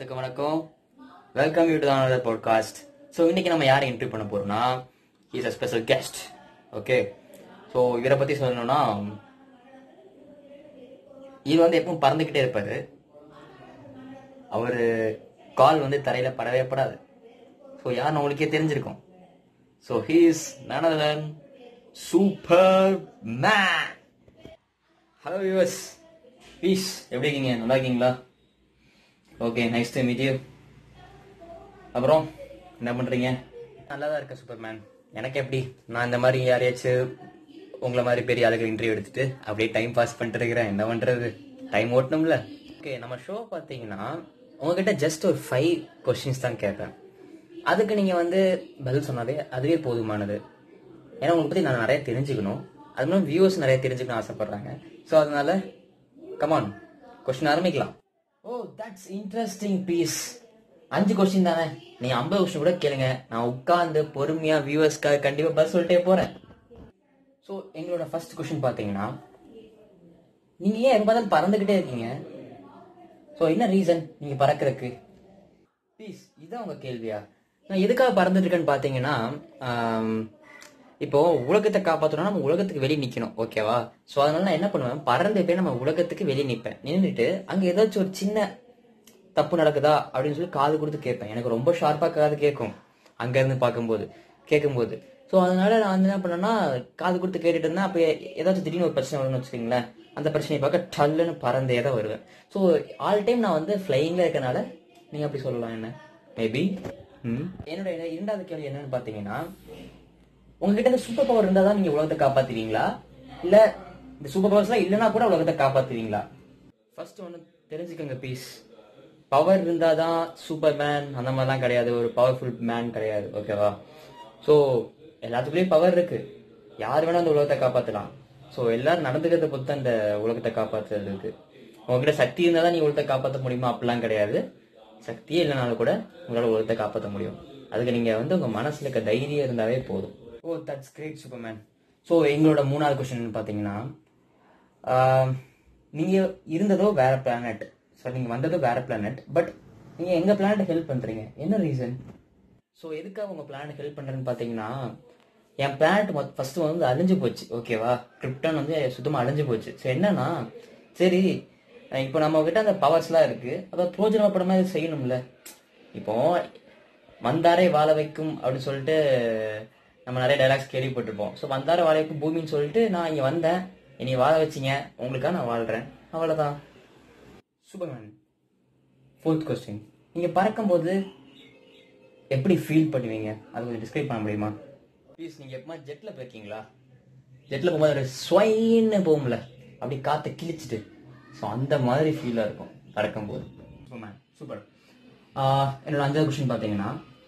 எல்லாத்துக்கும் வணக்கம் welcome you to another podcast so இன்னைக்கு நம்ம யாரை இன்டர்வியூ பண்ண போறோம்னா is a special guest okay so இவரை பத்தி சொல்லணும்னா இவர் வந்து எப்பவும் பறந்துக்கிட்டே இருப்பாரு அவரு கால் வந்து தரையில படவே படாது ஸோ யாருன்னு உங்களுக்கே தெரிஞ்சிருக்கும் ஸோ ஹீஸ் நனதன் Superman hello US peace எப்படி இருக்கீங்க நல்லா இருக்கீங்களா okay nice to meet you அப்புறம் என்ன பண்றீங்க நல்லா தான் இருக்க சூப்பர்மேன் எனக்கு எப்படி நான் இந்த மாதிரி யாரையாச்சும் உங்களை மாதிரி பெரிய ஆளுகள் இன்டர்வியூ எடுத்துட்டு அப்படியே டைம் பாஸ் பண்ணிட்டு இருக்கிறேன் என்ன பண்றது டைம் ஓட்டணும்ல ஓகே நம்ம ஷோ பார்த்தீங்கன்னா உங்ககிட்ட ஜஸ்ட் ஒரு ஃபைவ் கொஸ்டின்ஸ் தான் கேட்பேன் அதுக்கு நீங்க வந்து பதில் சொன்னாலே அதுவே போதுமானது ஏன்னா உங்களை பத்தி நான் நிறைய தெரிஞ்சுக்கணும் அது மாதிரி வியூவர்ஸ் நிறைய தெரிஞ்சுக்கணும் ஆசைப்படுறாங்க ஸோ அதனால கமான் கொஸ்டின் ஆரம்பிக்கலாம் ஓ தட்ஸ் இன்ட்ரெஸ்டிங் பீஸ் அஞ்சு கொஸ்டின் தானே நீங்க ஐம்பது கொஸ்டின் கூட கேளுங்க நான் உட்கார்ந்து பொறுமையா வியூவர்ஸ்க்காக கண்டிப்பா பதில் சொல்லிட்டே போறேன் ஸோ எங்களோட ஃபர்ஸ்ட் கொஸ்டின் பார்த்தீங்கன்னா நீங்க ஏன் எப்ப பார்த்தாலும் பறந்துகிட்டே இருக்கீங்க ஸோ என்ன ரீசன் நீங்க பறக்கறதுக்கு ப்ளீஸ் இதான் உங்க கேள்வியா நான் எதுக்காக பறந்துட்டு இருக்கேன்னு பார்த்தீங்கன்னா ஆம், இப்போ உலகத்தை காப்பாற்றணும்னா நம்ம உலகத்துக்கு வெளியே நிக்கணும் ஓகேவா ஸோ அதனால நான் என்ன பண்ணுவேன் பறந்து போய் நம்ம உலகத்துக்கு வெளியே நிற்பேன் நின்றுட்டு அங்க ஏதாச்சும் ஒரு சின்ன தப்பு நடக்குதா அப்படின்னு சொல்லி காது கொடுத்து கேட்பேன் எனக்கு ரொம்ப ஷார்ப்பா காது கேட்கும் அங்க இருந்து பார்க்கும்போது கேட்கும்போது ஸோ அதனால நான் வந்து என்ன பண்ணேன்னா காது கொடுத்து கேட்டுட்டு இருந்தேன் அப்போ ஏதாச்சும் திடீர்னு ஒரு பிரச்சனை வரும்னு வச்சுக்கோங்களேன் அந்த பிரச்சனையை பார்க்க டல்லுன்னு பறந்தே தான் வருவேன் ஸோ ஆல் டைம் நான் வந்து ஃப்ளையிங்ல இருக்கனால நீங்க அப்படி சொல்லலாம் என்ன மேபி என்னோட இரண்டாவது கேள்வி என்னன்னு பார்த்தீங்கன்னா உங்ககிட்ட இந்த சூப்பர் பவர் இருந்தா தான் நீங்க உலகத்தை காப்பாத்துவீங்களா இல்ல இந்த சூப்பர் பவர்ஸ்லாம் இல்லைன்னா கூட உலகத்தை காப்பாத்துவீங்களா ஃபர்ஸ்ட் ஒன்று தெரிஞ்சுக்கோங்க பீஸ் பவர் இருந்தால் தான் சூப்பர் மேன் அந்த மாதிரிலாம் கிடையாது ஒரு பவர்ஃபுல் மேன் கிடையாது ஓகேவா ஸோ எல்லாத்துக்குள்ளேயும் பவர் இருக்கு யார் வேணா அந்த உலகத்தை காப்பாற்றலாம் ஸோ எல்லாரும் நடந்துக்கிறத பொறுத்து அந்த உலகத்தை காப்பாற்றுறது இருக்கு உங்ககிட்ட சக்தி இருந்தால் தான் நீ உலகத்தை காப்பாற்ற முடியுமா அப்படிலாம் கிடையாது சக்தியே இல்லைனாலும் கூட உங்களால் உலகத்தை காப்பாற்ற முடியும் அதுக்கு நீங்கள் வந்து உங்கள் மனசில் இருக்க தைரியம் இருந்தாவே போதும் oh that's great Superman so எங்களோட மூணாவது கொஸ்டின் பார்த்தீங்கன்னா ஆஹ், நீங்க இருந்ததோ வேற பிளானட் ஸோ நீங்க வந்ததோ வேற பிளானட் பட் நீங்க எங்க பிளானட் ஹெல்ப் பண்றீங்க என்ன ரீசன் ஸோ எதுக்காக உங்க பிளானட் ஹெல்ப் பண்றேன்னு பாத்தீங்கன்னா என் பிளானட் ஃபர்ஸ்ட் வந்து அழிஞ்சு போச்சு ஓகேவா கிரிப்டான் வந்து சுத்தமா அழிஞ்சு போச்சு ஸோ என்னன்னா சரி அஹ் இப்போ நம்ம கிட்ட அந்த பவர்ஸ்லாம் இருக்கு அதை பிரோஜனப்பட மாதிரி செய்யணும்ல இப்போ மந்தாரை வாழ வைக்கும் அப்படின்னு சொல்லிட்டு நம்ம நிறைய டைலாக்ஸ் கேள்விப்பட்டிருப்போம் ஸோ மந்தாரை வாழ வைக்கும் பூமின்னு சொல்லிட்டு நான் இங்க வந்தேன் என்னை வாழ வச்சீங்க உங்களுக்காக நான் வாழ்றேன் அவ்வளவுதான் சூப்பர்மேன் ஃபோர்த் கொஸ்டின் நீங்க பறக்கும்போது எப்படி ஃபீல் பண்ணுவீங்க அது கொஞ்சம் டிஸ்கிரைப் பண்ண முடியுமா ப்ளீஸ் நீங்க எப்பமா ஜெட்ல போயிருக்கீங்களா ஜெட்ல போகும்போது ஒரு ஸ்வைன்னு போகும்ல அப்படி காத்தை கிழிச்சிட்டு ஸோ அந்த மாதிரி ஃபீலாக இருக்கும் பறக்கும்போது சூப்பர்மேன் சூப்பர் என்னோட அஞ்சாவது கொஸ்டின் பார்த்தீங்கன்னா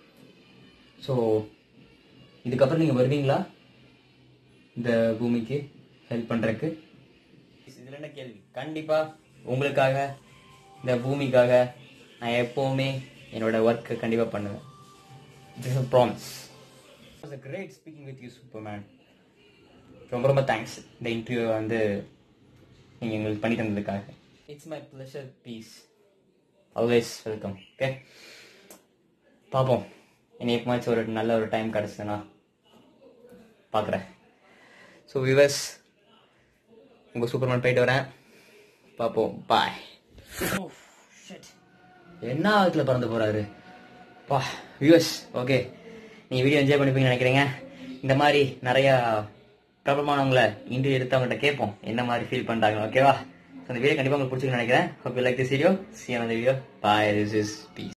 ஸோ இதுக்கப்புறம் நீங்கள் வருவீங்களா இந்த பூமிக்கு ஹெல்ப் பண்ணுறதுக்கு இதில் என்ன கேள்வி கண்டிப்பாக உங்களுக்காக இந்த பூமிக்காக நான் எப்போவுமே என்னோட ஒர்க்கை கண்டிப்பாக பண்ணுவேன் this is promise was a great speaking with you Superman ரொம்ப ரொம்ப தேங்க்ஸ் இந்த இன்டர்வியூ வந்து நீங்கள் எங்களுக்கு பண்ணி தந்ததுக்காக it's my pleasure peace always welcome okay பார்ப்போம் இனி எப்பமாச்சும் ஒரு நல்ல ஒரு டைம் கிடச்சுன்னா பார்க்குறேன் ஸோ விவர்ஸ் உங்கள் சூப்பர்மேன் போயிட்டு வரேன் பார்ப்போம் பாய் என்ன ஆகத்தில் பறந்து போறாரு பா வியூஸ் ஓகே நீ வீடியோ என்ஜாய் பண்ணிப்பீங்கன்னு நினைக்கிறீங்க இந்த மாதிரி நிறைய பிரபலமானவங்களை இன்டர்வியூ எடுத்து அவங்ககிட்ட கேட்போம் என்ன மாதிரி ஃபீல் பண்றாங்க ஓகேவா அந்த வீடியோ கண்டிப்பாக உங்களுக்கு பிடிச்சிருக்குன்னு நினைக்கிறேன் hope you like this video see அந்த video bye this is piece